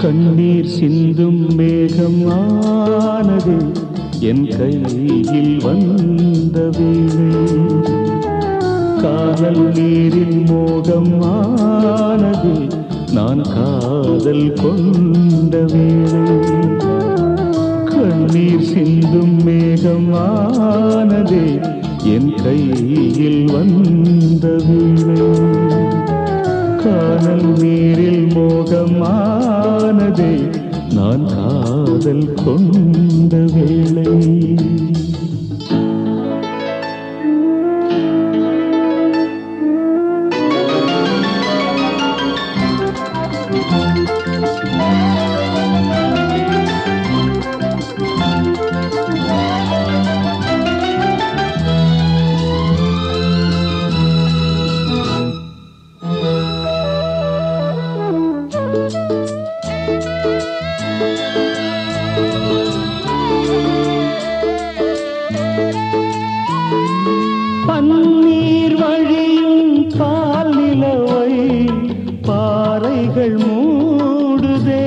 கண்ணீர் சிந்தும் மேகம் ஆனது என் கையில் வந்த வேளை காதல் நீரில் மோகம் ஆனது நான் காதல் கொண்ட வேளை கண்ணீர் சிந்தும் மேகம் ஆனது என் கையில் வந்த வேளை காணல் நீரில் மோகமானதே நான் காதல் கொண்ட வேளை பன்னீர் வழியும் பால் நிலவை பாறைகள் மூடுதே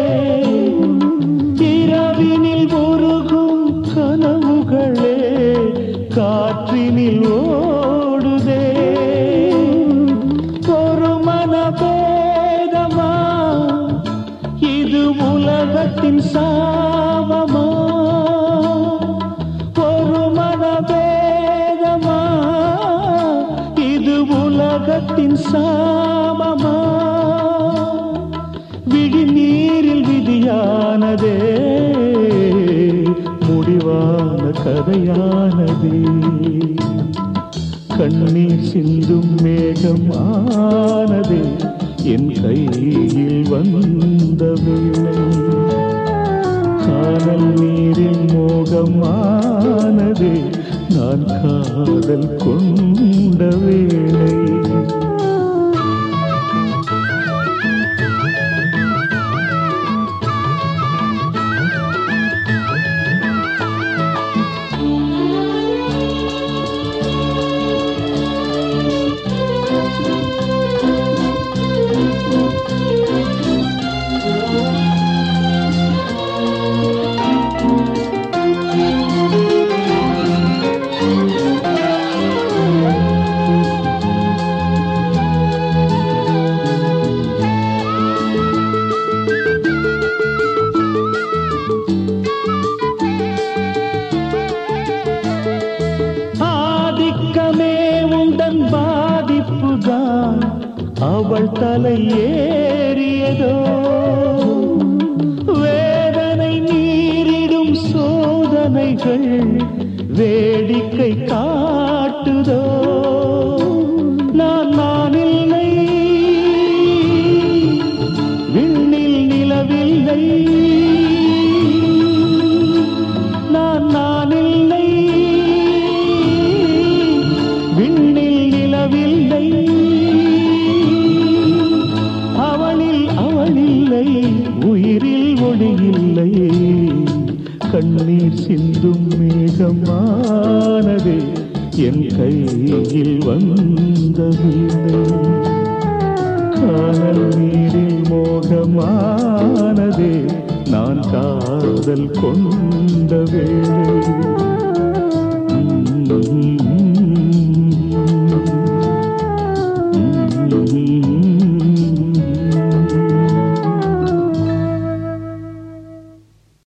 இரவினில் உருகும் கனவுகளே காற்றினில் ஓடுதே ஒரு மனபேதமா இது உலகத்தின் சாபமா ஒரு மனபேதமா இது உலகத்தின் சாபமா விழிநீரில் விதியானதே முடிவான கதையானதே கண்ணீர் சிந்தும் மேகம் ஆனதே என் கையில் வந்த வேளை காதல் நீரில் மோகமானதே நான் காதல் கொண்ட வேளை ஆதிக்கமே உந்தன் பாதிப்புதான் அவள் தலை ஏறியதோ வேதனை மீறிடும் சோதனைகள் வேடிக்கை காட்டுதோ நான் நான் இல்லை விண்ணில் நிலவில்லை நான் நான் இல்லை விண்ணில் நிலவில்லை அவளில் அவளில்லை உயிரில் ஒளியில்லை கண்ணீர் சிந்தும் மேகமானதே என் கையில் வந்த வீணை காணல் நீரில் மோகமானதே நான் காதல் கொண்ட வேளை